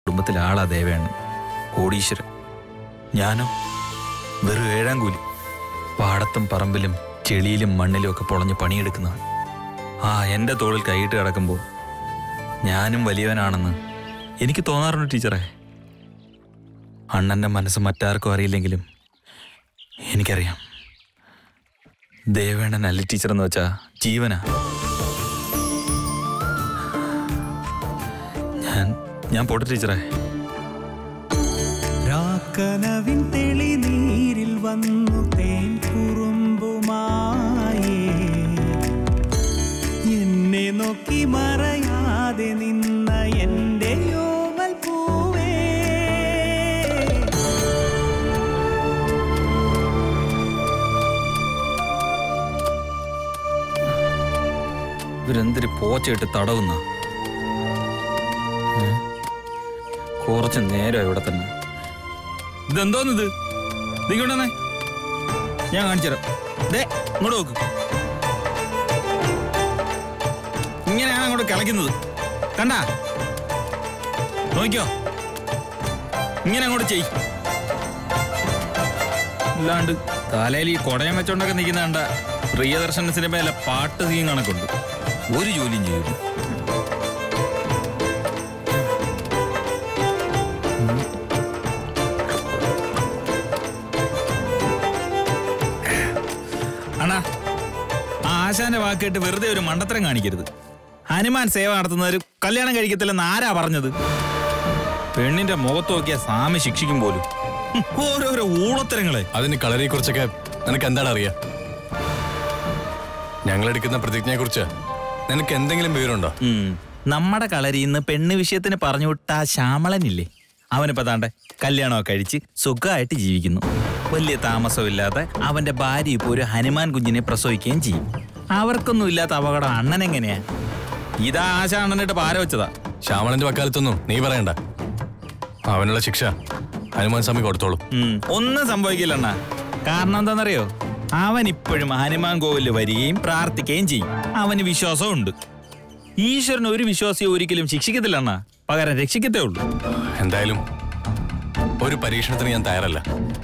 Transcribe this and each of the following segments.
കുടുംബത്തിലെ ആളാ ദേവയാണ് കോടീശ്വരൻ ഞാനോ വെറും ഏഴാം കൂലി പാടത്തും പറമ്പിലും ചെളിയിലും മണ്ണിലും ഒക്കെ പൊളഞ്ഞ് പണിയെടുക്കുന്നവൻ ആ എൻ്റെ തോളിൽ കൈയിട്ട് കിടക്കുമ്പോൾ ഞാനും വലിയവനാണെന്ന് എനിക്ക് തോന്നാറുണ്ട് ടീച്ചറെ അണ്ണൻ്റെ മനസ്സ് മറ്റാർക്കും അറിയില്ലെങ്കിലും എനിക്കറിയാം ദേവേണ്ണൻ അല്ല ടീച്ചർ എന്ന് വെച്ചാ ജീവനാ ഞാൻ ഞാൻ പോട്ടെ ടീച്ചറെ രാക്കനവിൻ തെളിനീരിൽ വന്നു തേൻ കുറുമ്പുമായി എന്നെ നോക്കി മറയാതെ നിന്ന എൻ്റെ യോമൽ പൂവേ ഇവരെന്തൊരു പോച്ചയിട്ട് തടവുന്ന ഏ? കുറച്ച് നേരം ഇവിടെ തന്നെ ഇതെന്തോന്നിത് ഇതിങ്ങോട്ടെ ഞാൻ കാണിച്ചു തരാം ദേ ഇങ്ങോട്ട് നോക്ക് ഇങ്ങനെയാണ് അങ്ങോട്ട് കിളയ്ക്കുന്നത് കണ്ട നോക്കിയോ ഇങ്ങനെ അങ്ങോട്ട് ചെയ് ഇല്ലാണ്ട് തലയിൽ ഈ കൊടയം വെച്ചോണ്ടൊക്കെ നിൽക്കുന്ന കണ്ട പ്രിയദർശന സിനിമയിലെ പാട്ട് സീൻ കണക്കുണ്ട് ഒരു ജോലിയും ചെയ്യില്ല അണ്ണാ ആ ആശാന്റെ വാക്കേട്ട് വെറുതെ ഒരു മണ്ടത്തരം കാണിക്കരുത് ഹനുമാൻ സേവ നടത്തുന്നവർ കല്യാണം കഴിക്കത്തില്ലെന്ന് ആരാ പറഞ്ഞത് പെണ്ണിന്റെ മുഖത്ത് നോക്കിയ സ്വാമി ശിക്ഷിക്കും പോലും ഹും, ഓരോരോ ഊളത്തരങ്ങളെ അതിന് കളറിയെ കുറിച്ചൊക്കെ നിനക്ക് എന്താണ് അറിയാ ഞങ്ങൾ എടുക്കുന്ന പ്രതിജ്ഞയെ കുറിച്ച് നിനക്ക് എന്തെങ്കിലും വിവരമുണ്ടോ ഉം. നമ്മുടെ കളരിന്ന് പെണ്ണ് വിഷയത്തിന് പറഞ്ഞു വിട്ട ആ ശ്യാമളനില്ലേ അവനിപ്പോ താണ്ടെ കല്യാണമൊക്കെ കഴിച്ച് സുഖമായിട്ട് ജീവിക്കുന്നു വലിയ താമസമില്ലാതെ അവന്റെ ഭാര്യ ഇപ്പോൾ ഒരു ഹനുമാൻ കുഞ്ഞിനെ പ്രസവിക്കുകയും ചെയ്യും അവർക്കൊന്നും ഇല്ലാത്ത അപകടം അണ്ണൻ എങ്ങനെയാ ഇതാ ആശ അണ്ണനിട്ട് പാര വെച്ചതാ ശ്യാമളന്റെ വക്കാലത്തൊന്നും നീ പറയണ്ട അവനുള്ള ശിക്ഷ ഹനുമാൻ സ്വാമി കൊടുത്തോളൂ ഉം. ഒന്നും സംഭവിക്കില്ല അണ്ണ കാരണം എന്താണെന്നറിയോ അവൻ ഇപ്പോഴും ഹനുമാൻ കോവിലിൽ വരികയും പ്രാർത്ഥിക്കുകയും ചെയ്യും അവന് വിശ്വാസമുണ്ട് ഈശ്വരൻ ഒരു വിശ്വാസിയെ ഒരിക്കലും ശിക്ഷിക്കത്തില്ല അണ്ണ പകരം രക്ഷിക്കത്തേ ഉള്ളൂ എന്തായാലും ഒരു പരീക്ഷണത്തിന് ഞാൻ തയ്യാറല്ല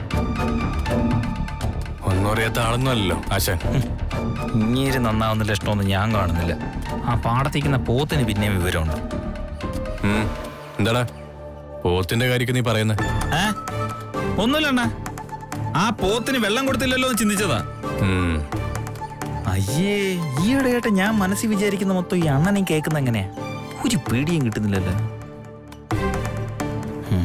ഒന്നും അറിയാത്ത ആളൊന്നുമല്ലല്ലോ ആശാൻ ഇങ്ങേര് നന്നാവുന്ന ലക്ഷണമൊന്നും ഞാൻ കാണുന്നില്ല ആ പാടത്തേക്കുന്ന പോത്തിന് പിന്നെ വിവരമുണ്ട് ഉം. എന്താടാ പോത്തിന്റെ കാര്യമൊക്കെ നീ പറയുന്നത് ഏ ഒന്നുമില്ല അണ്ണ ആ പോത്തിന് വെള്ളം കൊടുത്തില്ലല്ലോ എന്ന് ചിന്തിച്ചതാ അയ്യേ ഈയിടെയായിട്ട് ഞാൻ മനസ്സിൽ വിചാരിക്കുന്ന മൊത്തം ഈ അണ്ണനെയും കേൾക്കുന്ന എങ്ങനെയാ ഒരു പേടിയും കിട്ടുന്നില്ലല്ലോ ഉം.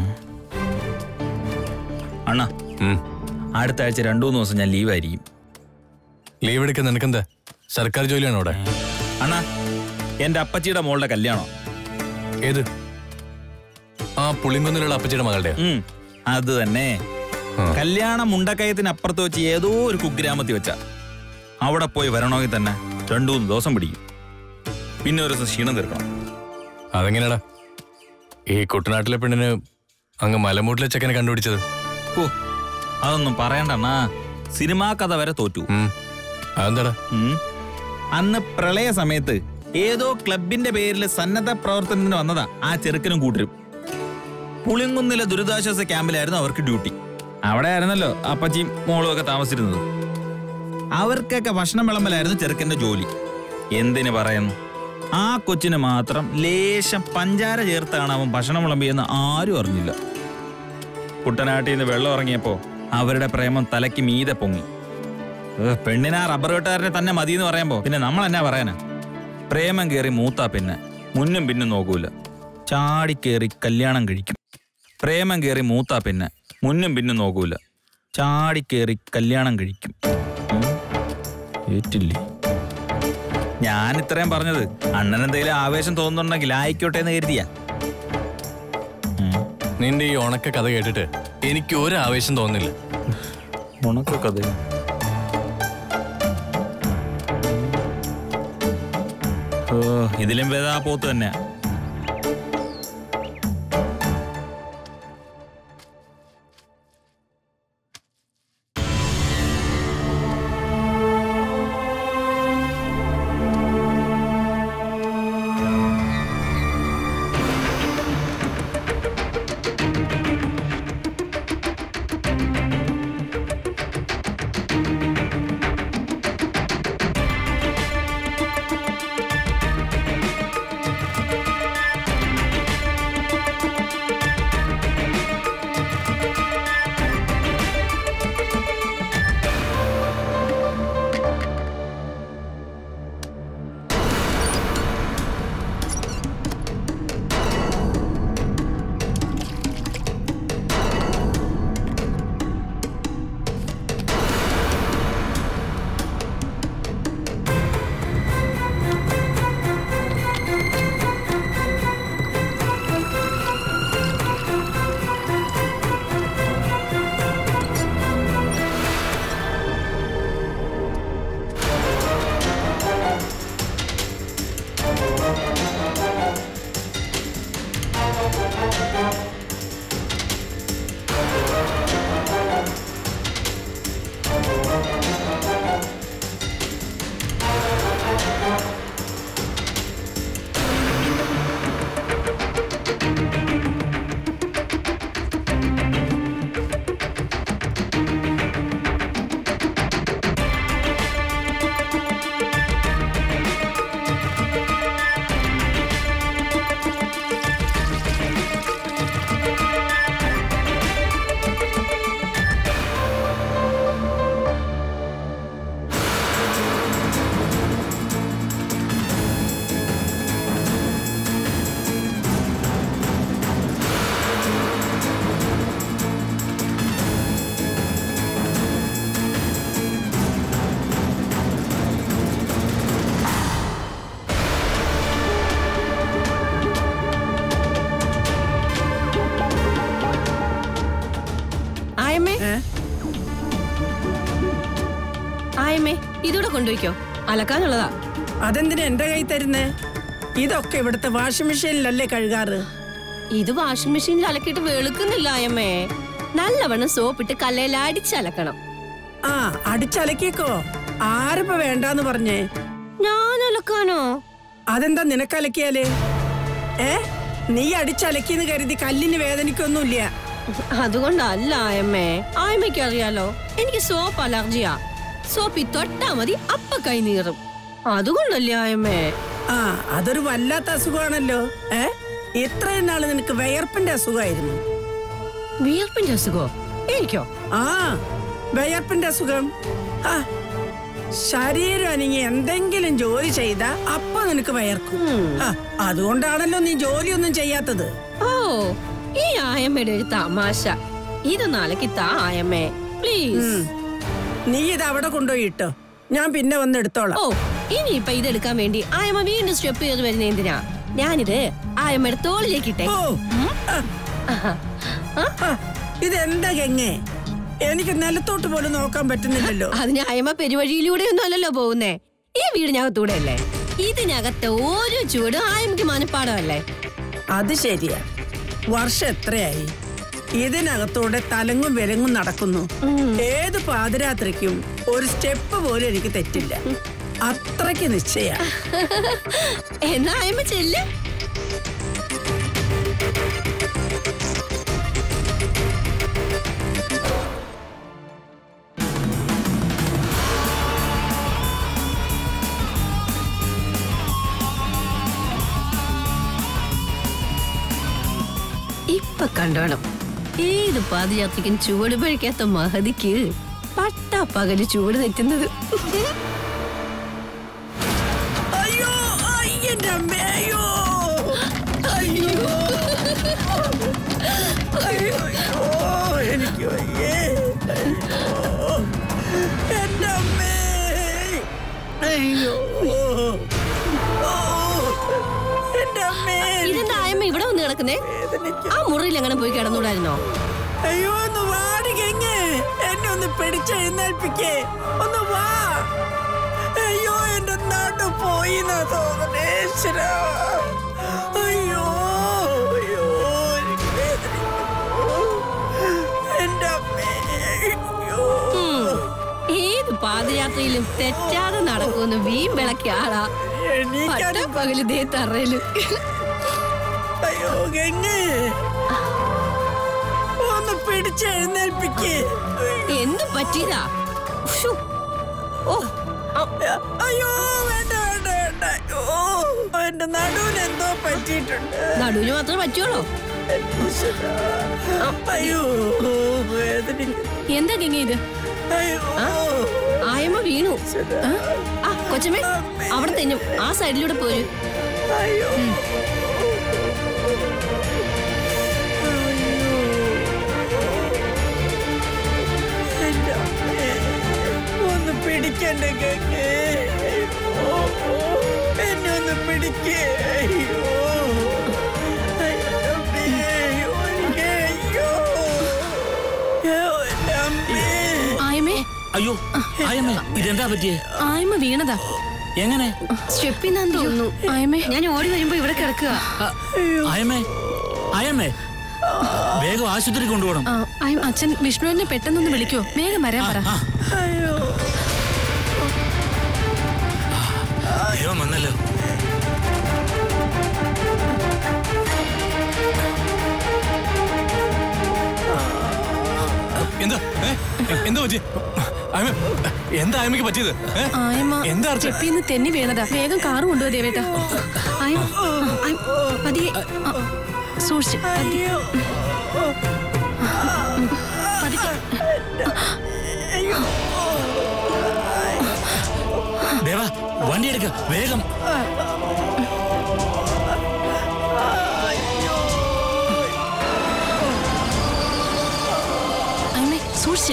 അണ്ണ അടുത്ത ആഴ്ച രണ്ടു മൂന്ന് ദിവസം ഞാൻ ലീവായിരിക്കും ലീവ് എടുക്കാൻ നിനക്കെന്താ സർക്കാർ ജോലിയാണോ അവിടെ അണ്ണ എന്റെ അപ്പച്ചിയുടെ മോളുടെ കല്യാണം ഏത് ആ പുളിങ്കുന്നിലുള്ള അപ്പച്ചിയുടെ മകളുടെ ഉം, അത് തന്നെ കല്യാണം മുണ്ടക്കയത്തിന് അപ്പുറത്ത് വെച്ച് ഏതോ ഒരു കുഗ്രാമത്തിൽ വെച്ച അവിടെ പോയി വരണമെങ്കിൽ തന്നെ രണ്ടു മൂന്ന് ദിവസം പിടിക്കും പിന്നെ ഒരു ദിവസം ക്ഷീണം തീർക്കണം അതെങ്ങനെയാടാ ഈ കുട്ടനാട്ടിലെ പെണ്ണിന് അങ്ങ് മലമൂട്ടിലെ ചെക്കനെ കണ്ടുപിടിച്ചത് ഓ അതൊന്നും പറയണ്ടണ്ണാ സിനിമാ കഥ വരെ തോറ്റു അതെന്താടാ ഉം. അന്ന് പ്രളയ സമയത്ത് ഏതോ ക്ലബിന്റെ പേരിൽ സന്നദ്ധ പ്രവർത്തനത്തിന് വന്നതാ ആ ചെറുക്കനും കൂട്ടരും പുളിങ്കുന്നിലെ ദുരിതാശ്വാസ ക്യാമ്പിലായിരുന്നു അവർക്ക് ഡ്യൂട്ടി അവിടെ ആയിരുന്നല്ലോ അപ്പച്ചിയും മോളും ഒക്കെ താമസിച്ചിരുന്നത് അവർക്കൊക്കെ ഭക്ഷണം വിളമ്പലായിരുന്നു ചെറുക്കന്റെ ജോലി എന്തിനു പറയുന്നു ആ കൊച്ചിന് മാത്രം ലേശം പഞ്ചാര ചേർത്താണ് അവൻ ഭക്ഷണം വിളമ്പിയെന്ന് ആരും അറിഞ്ഞില്ല കുട്ടനാട്ടിൽ നിന്ന് വെള്ളം ഇറങ്ങിയപ്പോ അവരുടെ പ്രേമം തലയ്ക്ക് മീതെ പൊങ്ങി ഏ, പെണ്ണിനാ റബ്ബർ വെട്ടുകാരനെ തന്നെ മതി എന്ന് പറയുമ്പോ പിന്നെ നമ്മൾ എന്നാ പറയാനാ പ്രേമം കയറി മൂത്താ പിന്നെ മുന്നും പിന്നും നോക്കൂല ചാടിക്കേറി കല്യാണം കഴിക്കും പ്രേമം കയറി മൂത്താ പിന്നെ മുന്നും പിന്നും നോക്കൂല ചാടിക്കേറി കല്യാണം കഴിക്കും ഉം. ഏറ്റില്ലേ ഞാൻ ഇത്രയും പറഞ്ഞത് അണ്ണൻ എന്തെങ്കിലും ആവേശം തോന്നുന്നുണ്ടെങ്കിൽ ആയിക്കോട്ടെ എന്ന് കരുതിയാ നിന്റെ ഈ ഉണക്ക കഥ കേട്ടിട്ട് എനിക്ക് ഒരു ആവേശം തോന്നുന്നില്ല ഉണക്ക കഥ ഓ ഇതിലും വേദ ആ പോത്ത് തന്നെ ആയമേ ഇതൂടെ കൊണ്ടുപോയിക്കോ അലക്കാനുള്ളതാ അതെന്തിനാ എന്റെ കൈ തരുന്നേ ഇതൊക്കെ ഇവിടുത്തെ വാഷിംഗ് മെഷീനിലല്ലേ കഴുകാറ് ഇത് വാഷിംഗ് മെഷീനിൽ അലക്കിയിട്ട് വെളുക്കുന്നില്ല ആയമ്മേ നല്ലവണ്ണം സോപ്പിട്ട് കല്ലയിൽ അടിച്ചലക്കണം ആ അടിച്ചലക്കിക്കോ ആരിപ്പോ വേണ്ടാന്ന് പറഞ്ഞേ ഞാൻ അലക്കാനോ അതെന്താ നിനക്കലക്കിയാല് ഏ നീ അടിച്ചലക്കിന്ന് കരുതി കല്ലിന് വേദനിക്കൊന്നുമില്ല അതുകൊണ്ടല്ല ആയമ്മേ ആയമ്മയ്ക്ക് അറിയാലോ എനിക്ക് സോപ്പ് അലർജിയാ സോപ്പി തൊട്ടാ മതി അപ്പ കൈ നീറും അതുകൊണ്ടല്ലേ ആയമ്മേ ആ അതൊരു വല്ലാത്ത അസുഖമാണല്ലോ ഏ ഇത്രയും നാള് നിനക്ക് വിയർപ്പിന്റെ അസുഖമായിരുന്നു വിയർപ്പിന്റെ അസുഖോ എനിക്കോ ആ വിയർപ്പിന്റെ അസുഖം ആ ശരീരം അനങ്ങി എന്തെങ്കിലും ജോലി ചെയ്താ അപ്പൊ നിനക്ക് വയർക്കും ആ, അതുകൊണ്ടാണല്ലോ നീ ജോലിയൊന്നും ചെയ്യാത്തത് ഓ ഈ ആയമ്മയുടെ ഒരു തമാശ ഇതൊന്ന് അലക്കി താ ആയമ്മേ പ്ലീസ് ഉം. നീ ഇത് അവിടെ കൊണ്ടുപോയി ഇട്ടോ ഞാൻ പിന്നെ വന്ന് എടുത്തോളാം ഓ ഇനിയിപ്പൊ ഇതെടുക്കാൻ വേണ്ടി ആയമ്മ വീണ്ടും സ്റ്റെപ്പ് ചെയ്ത് വരുന്ന എന്തിനാ ഞാനിത് ആയമ്മയുടെ തോളിലേക്ക് ഇട്ടേ ഓ ആ, ആ, ഇതെന്താ ഗംഗേ എനിക്ക് നിലത്തോട്ട് പോലും നോക്കാൻ പറ്റുന്നില്ലല്ലോ അതിന് അയമ പെരുവഴിയിലൂടെ ഒന്നും അല്ലല്ലോ പോകുന്നേ ഈ വീടിനകത്തൂടെ അല്ലേ ഇതിനകത്തെ ഓരോ ചൂടും ആയമ്മക്ക് മനപ്പാടമല്ലേ അത് ശരിയാ വർഷം എത്രയായി ഇതിനകത്തൂടെ തലങ്ങും വിലങ്ങും നടക്കുന്നു ഏത് പാതിരാത്രിക്കും ഒരു സ്റ്റെപ്പ് പോലും എനിക്ക് തെറ്റില്ല അത്രയ്ക്ക് നിശ്ചയ എന്നാ അയമ്മ ചെല്ല് ഇപ്പൊ കണ്ടോണം ഏത് പാദയാത്രയ്ക്കും ചുവട് പഴിക്കാത്ത മഹതിക്ക് പട്ടാ പകല് ചൂട് തെറ്റുന്നത് അയ്യോ അയ്യന്റെ അമ്മേ അയ്യോ അയ്യോ അയ്യോ അയ്യോ എനിക്ക് വയ്യേ അയ്യോ എന്റെ അമ്മേ അയ്യോ ഓ, എന്റെ അമ്മേ ഇതെന്താ അയമ്മ ഇവിടെ വന്ന് കിടക്കുന്നേ വേദനിക്ക്. ആ മുറിയിൽ എങ്ങനെ പോയി കിടന്നൂടായിരുന്നോ അയ്യോ ഒന്ന് വാടികെങ്ങ് എന്നെ ഒന്ന് പിടിച്ചെഴുന്നേൽപ്പിക്കേ ഒന്ന് വാ അയ്യോ എന്റെ നാട്ടു പോയി എന്നാ തോന്നണേ ഈശ്വരാ. അയ്യോ അയ്യോ എനിക്ക് വേദനിക്കുന്നു എന്റെ അമ്മേ അയ്യോ ഏത് പാദയാത്രയിലും തെറ്റാതെ നടക്കുമെന്ന് വീം വിളക്കിയ ആളാ എണീക്കാൻ പകല് ദേ തറയില് അയ്യോ ഗംഗേ ഒന്ന് പിടിച്ചെഴുന്നേൽപ്പിക്കേ എന്ത് പറ്റിയതാ ഉഷു. ഓ ആ, അയ്യോ വേണ്ട വേണ്ട വേണ്ട അയ്യോ എന്റെ നടുവിന് എന്തോ പറ്റിയിട്ടുണ്ട് നടുവിന് മാത്രമേ പറ്റുള്ളൂ ഈശ്വരാ. അയ്യോ വേദനിക്കുന്നു എന്താ ഗംഗ ഇത് അയ്യോ ആയമ്മ വീണു ആ? ആ കൊച്ചമ്മേ അവിടെ തെന്നും ആ സൈഡിലൂടെ പോര് അയ്യോ എന്റെ അമ്മേ. ഒന്ന് പിടിക്കണ്ടേ കേക്ക് എന്നെ ഒന്ന് പിടിക്കേ അയ്യോ അയ്യോ, അമ്മേ. അയ്യോ, എനിക്ക് അയ്യോ. അയ്യോ, എന്റെ അമ്മേ. ആയമേ അയ്യോ ആയമ്മ ഇതെന്താ പറ്റിയേ ആയമ വീണതാ എങ്ങനെ സ്റ്റെപ്പിന്നാന്ന് തോന്നുന്നു ആയമേ ഞാൻ ഓടി വരുമ്പോ ഇവിടെ കിടക്കുക ആയമ്മേ ആയമ്മേ വേഗം ആശുപത്രി കൊണ്ടുപോകണം ആ, ആയ- അച്ഛൻ വിഷ്ണുവിനെ പെട്ടെന്നൊന്ന് വിളിക്കോ വേഗം വരാൻ പറ ആ അയ്യോ ദൈവം വന്നല്ലോ എന്താ ഏ? എന്താ പറ്റി ആയമ എന്താ ആയമയ്ക്ക് പറ്റിയത് ഏ? ആയമ്മ എന്താ അർച്ച ചെപ്പിന്ന് തെന്നി വീണതാ വേഗം കാറ് കൊണ്ടുപോ ദേവേട്ട ആയ പതിയെ ആ, സൂക്ഷിച്ച് പതിയെ. പതുക്കെ. ദേവ വണ്ടി എടുക്ക വേഗം ആയമേ സൂക്ഷിച്ച്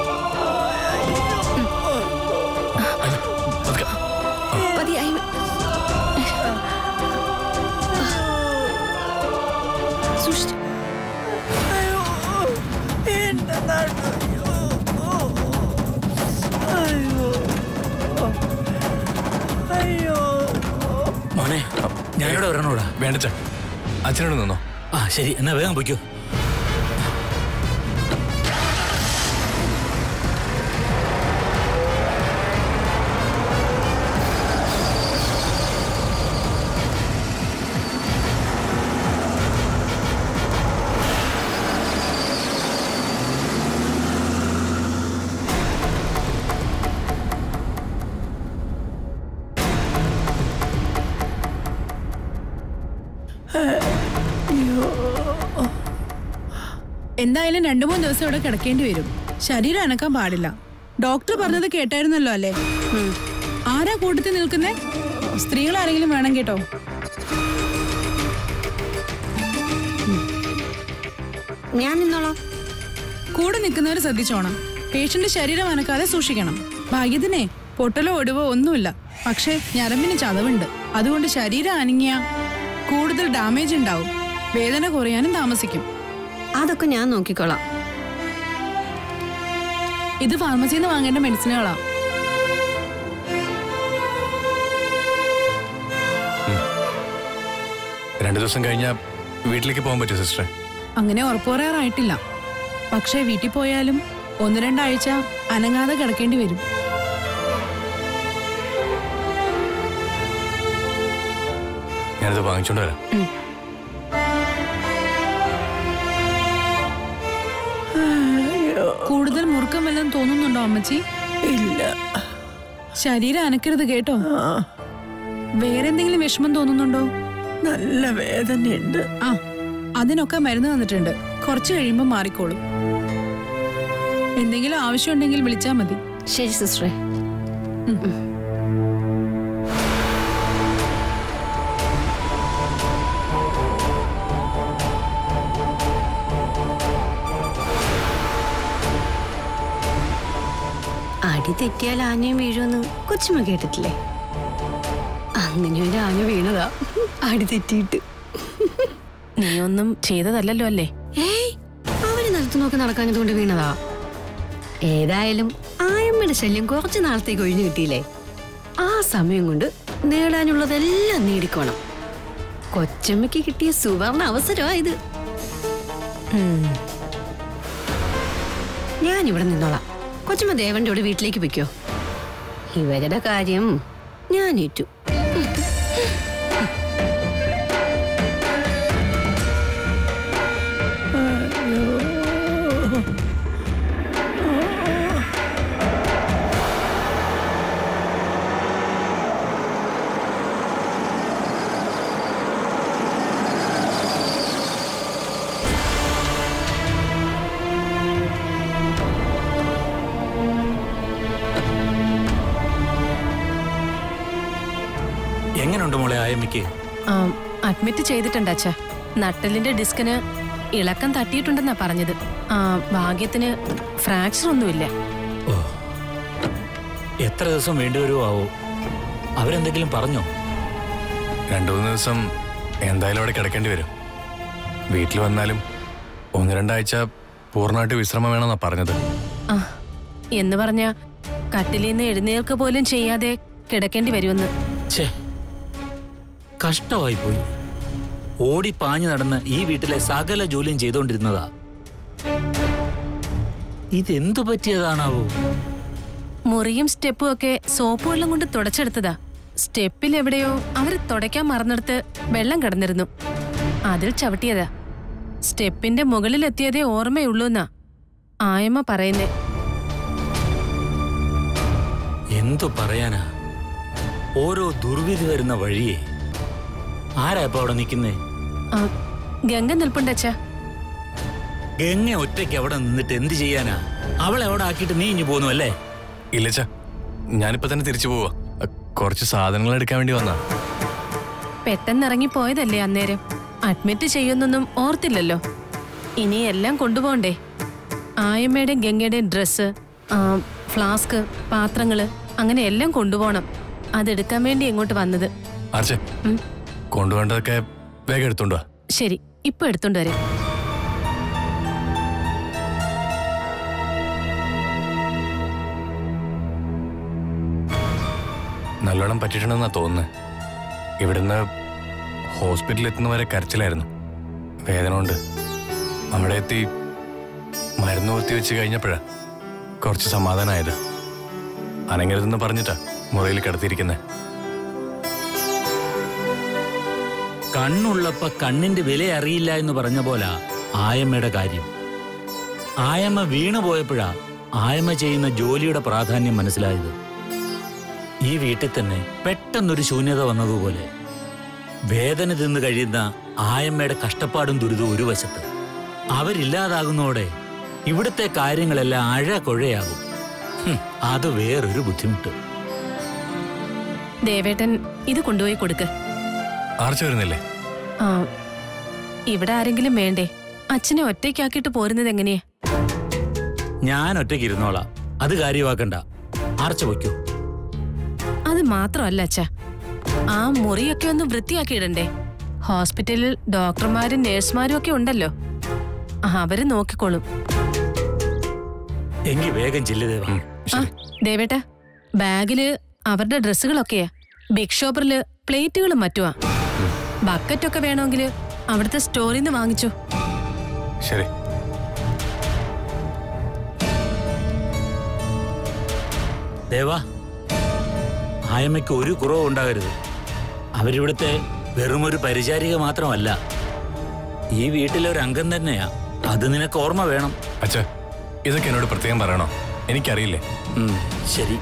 പതുക്കെ. പതിയെ ആയമേ സൂക്ഷിച്ച് അയ്യോ എന്റെ നടു അയ്യോ അയ്യോ ഞാനിവിടെ വരണോടാ വേണ്ടച്ച അച്ഛനോട് നിന്നോ ആ ശരി എന്നാ വേഗം പൊയ്ക്കോ എന്തായാലും രണ്ടു മൂന്ന് ദിവസം ഇവിടെ കിടക്കേണ്ടി വരും ശരീരം അനക്കാൻ പാടില്ല ഡോക്ടർ പറഞ്ഞത് കേട്ടായിരുന്നല്ലോ അല്ലേ ആരാ കൂട്ടത്തിൽ നിൽക്കുന്നേ സ്ത്രീകൾ ആരെങ്കിലും വേണം കേട്ടോ ഞാൻ നിന്നോളാം കൂടെ നിൽക്കുന്നവർ ശ്രദ്ധിച്ചോണം പേഷ്യന്റ് ശരീരം അനക്കാതെ സൂക്ഷിക്കണം ഭാഗ്യത്തിനെ പൊട്ടലോ ഒടിവോ ഒന്നുമില്ല പക്ഷേ ഞരമ്പിന് ചതവുണ്ട് അതുകൊണ്ട് ശരീരം അനങ്ങിയ കൂടുതൽ ഡാമേജ് ഉണ്ടാവും വേദന കുറയാനും താമസിക്കും അതൊക്കെ ഞാൻ നോക്കിക്കോളാം ഇത് ഫാർമസിയിൽ നിന്ന് വാങ്ങേണ്ട മെഡിസിനുകളാ രണ്ടു ദിവസം കഴിഞ്ഞാൽ വീട്ടിലേക്ക് പോകാൻ പറ്റുമോ സിസ്റ്ററെ അങ്ങനെ ഉറപ്പു പറയാറായിട്ടില്ല പക്ഷേ വീട്ടിൽ പോയാലും ഒന്ന് രണ്ടാഴ്ച അനങ്ങാതെ കിടക്കേണ്ടി വരും ഞാനിത് വാങ്ങിച്ചോണ്ട് വരാം കൂടുതൽ മുറുക്കം വല്ലതും തോന്നുന്നുണ്ടോ അമ്മച്ചി ഇല്ല ശരീരം അനക്കരുത് കേട്ടോ വേറെന്തെങ്കിലും വിഷമം തോന്നുന്നുണ്ടോ നല്ല വേദനയുണ്ട് ആ അതിനൊക്കെ മരുന്ന് തന്നിട്ടുണ്ട് കുറച്ച് കഴിയുമ്പോൾ മാറിക്കോളും എന്തെങ്കിലും ആവശ്യമുണ്ടെങ്കിൽ വിളിച്ചാൽ മതി ശരി സിസ്റ്ററെ അടി തെറ്റിയാൽ ആനയും വീഴുമെന്ന് കൊച്ചുമ്മ കേട്ടിട്ടില്ലേ അങ്ങനെ ഒരു ആന വീണതാ അടി തെറ്റിയിട്ട് നീ ഒന്നും ചെയ്തതല്ലല്ലോ അല്ലേ ഏയ് അവര് നിലത്ത് നോക്കി നടക്കാഞ്ഞതുകൊണ്ട് വീണതാ ഏതായാലും ആയമ്മയുടെ ശല്യം കുറച്ചു നാളത്തേക്ക് ഒഴിഞ്ഞു കിട്ടിയില്ലേ ആ സമയം കൊണ്ട് നേടാനുള്ളതെല്ലാം നേടിക്കോണം കൊച്ചമ്മയ്ക്ക് കിട്ടിയ സുവർണ അവസരമാ ഇത് ഞാൻ ഇവിടെ നിന്നോളാം കൊച്ചമ്മ ദേവന്റെ കൂടെ വീട്ടിലേക്ക് പൊയ്ക്കോ ഇവരുടെ കാര്യം ഞാൻ ഏറ്റു എങ്ങനെയുണ്ട് മോളെ ആയമ്മയ്ക്ക് അഡ്മിറ്റ് ചെയ്തിട്ടുണ്ട് അച്ഛ നട്ടലിന്റെ ഡിസ്കിന് ഇളക്കം തട്ടിയിട്ടുണ്ടെന്നാ പറഞ്ഞത് ആ, ഭാഗ്യത്തിന് ഫ്രാക്ചർ ഒന്നുമില്ല ഓ എത്ര ദിവസം വേണ്ടിവരുമോ ആവോ അവരെന്തെങ്കിലും പറഞ്ഞോ രണ്ടു മൂന്ന് ദിവസം എന്തായാലും അവിടെ കിടക്കേണ്ടി വരും വീട്ടിൽ വന്നാലും ഒന്ന് രണ്ടാഴ്ച പൂർണ്ണമായിട്ട് വിശ്രമം വേണമെന്നാ പറഞ്ഞത് ആ എന്ന് പറഞ്ഞ കട്ടിലിൽ നിന്ന് എഴുന്നേൽക്ക് പോലും ചെയ്യാതെ കിടക്കേണ്ടി വരുമെന്ന് ഛേ കഷ്ടമായി പോയി ഓടി പാഞ്ഞു നടന്ന് ഈ വീട്ടിലെ സകല ജോലിയും ചെയ്തുകൊണ്ടിരുന്നതാ ഇതെന്തു പറ്റിയതാണാവോ മുറിയും സ്റ്റെപ്പും ഒക്കെ സോപ്പ് വെള്ളം കൊണ്ട് തുടച്ചെടുത്തതാ സ്റ്റെപ്പിൽ എവിടെയോ അവര് തുടയ്ക്കാൻ മറന്നെടുത്ത് വെള്ളം കിടന്നിരുന്നു അതിൽ ചവിട്ടിയതാ സ്റ്റെപ്പിന്റെ മുകളിലെത്തിയതേ ഓർമ്മയുള്ളൂ എന്നാ ആയമ്മ പറയുന്നേ എന്തു പറയാനാ ഓരോ ദുർവിധി വരുന്ന വഴിയെ ആരാ ഇപ്പൊ അവിടെ നിൽക്കുന്നേ ആ, ഗംഗ നിൽപ്പുണ്ടച്ചാ ഗംഗ ഒറ്റയ്ക്ക് അവിടെ നിന്നിട്ട് എന്ത് ചെയ്യാനാ അവളെ അവിടെ ആക്കിയിട്ട് നീ ഇഞ്ഞു പോന്നു അല്ലേ ഇല്ലച്ച ഞാനിപ്പോ തന്നെ തിരിച്ചു പോവാ അ, കുറച്ച് സാധനങ്ങൾ എടുക്കാൻ വേണ്ടി വന്നാ പെട്ടെന്ന് ഇറങ്ങിപ്പോയതല്ലേ അന്നേരം അഡ്മിറ്റ് ചെയ്യുന്നൊന്നും ഓർത്തില്ലല്ലോ ഇനി എല്ലാം കൊണ്ടുപോകണ്ടേ ആയമ്മയുടെയും ഗംഗയുടെയും ഡ്രസ്സ് ഫ്ലാസ്ക് പാത്രങ്ങള് അങ്ങനെ എല്ലാം കൊണ്ടുപോകണം അതെടുക്കാൻ വേണ്ടി ഇങ്ങോട്ട് വന്നത് ആർച്ചെ ഉം. കൊണ്ടുപോകേണ്ടതൊക്കെ വേഗം എടുത്തോണ്ട് വാ ശരി ഇപ്പൊ എടുത്തോണ്ട് വരാം നല്ലോണം പറ്റിയിട്ടുണ്ടെന്നാ തോന്നുന്നത് ഇവിടുന്ന് ഹോസ്പിറ്റലിൽ എത്തുന്നവരെ കരച്ചിലായിരുന്നു വേദന കൊണ്ട് അവിടെ എത്തി മരുന്ന് കുത്തി വെച്ച് കഴിഞ്ഞപ്പോഴാ കുറച്ച് സമാധാനമായത് അനങ്ങരുതെന്ന് പറഞ്ഞിട്ടാ മുറിയിൽ കിടത്തിയിരിക്കുന്നത് കണ്ണുള്ളപ്പ കണ്ണിന്റെ വില അറിയില്ല എന്ന് പറഞ്ഞ പോലെ ആയമ്മയുടെ കാര്യം ആയമ്മ വീണു പോയപ്പോഴാ ആയമ്മ ചെയ്യുന്ന ജോലിയുടെ പ്രാധാന്യം മനസ്സിലായത് ഈ വീട്ടിൽ തന്നെ പെട്ടെന്നൊരു ശൂന്യത വന്നതുപോലെ വേദന തിന്നു കഴിയുന്ന ആയമ്മയുടെ കഷ്ടപ്പാടും ദുരിതവും ഒരു വശത്ത് അവരില്ലാതാകുന്നതോടെ ഇവിടുത്തെ കാര്യങ്ങളെല്ലാം അഴ കൊഴയാകും ഹും, അത് വേറൊരു ബുദ്ധിമുട്ട് ദേവേട്ടൻ ഇത് കൊണ്ടുപോയി കൊടുക്ക് ആർച്ച വരുന്നില്ലേ ആ ഇവിടെ ആരെങ്കിലും വേണ്ടേ അച്ഛനെ ഒറ്റയ്ക്കാക്കിയിട്ട് പോരുന്നത് എങ്ങനെയാ ഞാൻ ഒറ്റയ്ക്ക് ഇരുന്നോളാം അത് കാര്യമാക്കണ്ട ആർച്ച വയ്ക്കൂ അത് മാത്രമല്ല അച്ഛ ആ മുറിയൊക്കെ ഒന്ന് വൃത്തിയാക്കിയിടണ്ടേ ഹോസ്പിറ്റലിൽ ഡോക്ടർമാരും നേഴ്സുമാരും ഒക്കെ ഉണ്ടല്ലോ അവര് നോക്കിക്കോളും എങ്കി വേഗം ചെല്ലുദേവാ ആ ദേവേട്ട ബാഗില് അവരുടെ ഡ്രസ്സുകളൊക്കെയാ ബിഗ് ഷോപ്പറില് പ്ലേറ്റുകളും മറ്റുമാ ബക്കറ്റൊക്കെ വേണമെങ്കിൽ അവിടുത്തെ സ്റ്റോറിൽ നിന്ന് വാങ്ങിച്ചോ ശരി ദേവാ ആയമ്മയ്ക്ക് ഒരു കുറവും ഉണ്ടാകരുത് അവരിവിടുത്തെ വെറുമൊരു പരിചാരിക മാത്രമല്ല ഈ വീട്ടിലെ ഒരു അംഗം തന്നെയാ അത് നിനക്ക് ഓർമ്മ വേണം അച്ഛ ഇതൊക്കെ എന്നോട് പ്രത്യേകം പറയണോ എനിക്കറിയില്ലേ ഉം, ശരി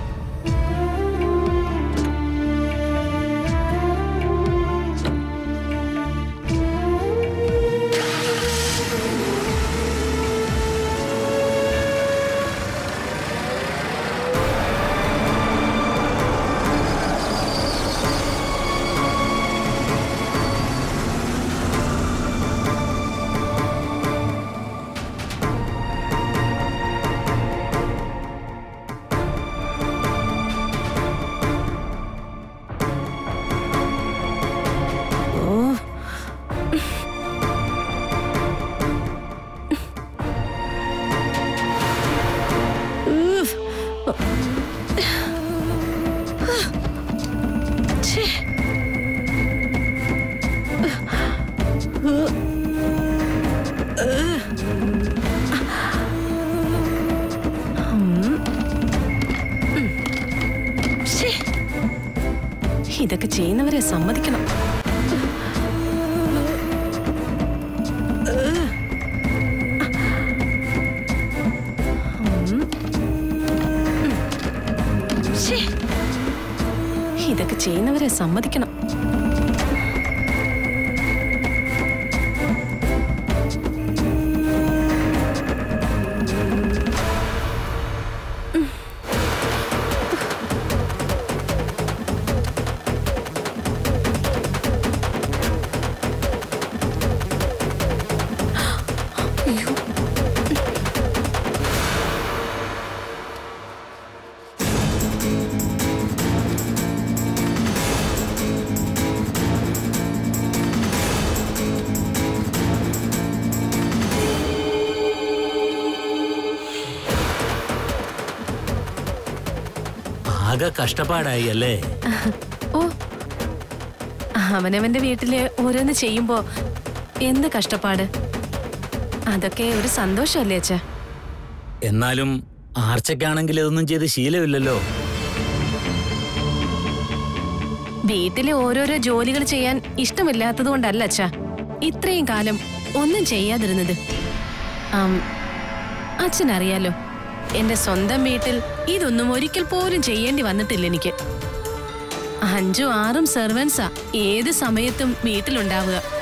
ശ്ശേ. ഇതൊക്കെ ചെയ്യുന്നവരെ സമ്മതിക്കണം ശ്ശേ. ഇതൊക്കെ ചെയ്യുന്നവരെ സമ്മതിക്കണം ആകെ കഷ്ടപ്പാടായി അല്ലേ ഓ അവനവന്റെ വീട്ടില് ഓരോന്ന് ചെയ്യുമ്പോ എന്ത് കഷ്ടപ്പാട് അതൊക്കെ ഒരു സന്തോഷമല്ലേ അച്ഛാ എന്നാലും ആർച്ചയ്ക്കാണെങ്കിൽ ഇതൊന്നും ചെയ്ത് ശീലമില്ലല്ലോ വീട്ടിലെ ഓരോരോ ജോലികൾ ചെയ്യാൻ ഇഷ്ടമില്ലാത്തത് കൊണ്ടല്ല അച്ഛാ ഇത്രയും കാലം ഒന്നും ചെയ്യാതിരുന്നത് ആം, അച്ഛനറിയാലോ എന്റെ സ്വന്തം വീട്ടിൽ ഇതൊന്നും ഒരിക്കൽ പോലും ചെയ്യേണ്ടി വന്നിട്ടില്ല എനിക്ക് അഞ്ചും ആറും സെർവൻസാ ഏത് സമയത്തും വീട്ടിലുണ്ടാവുക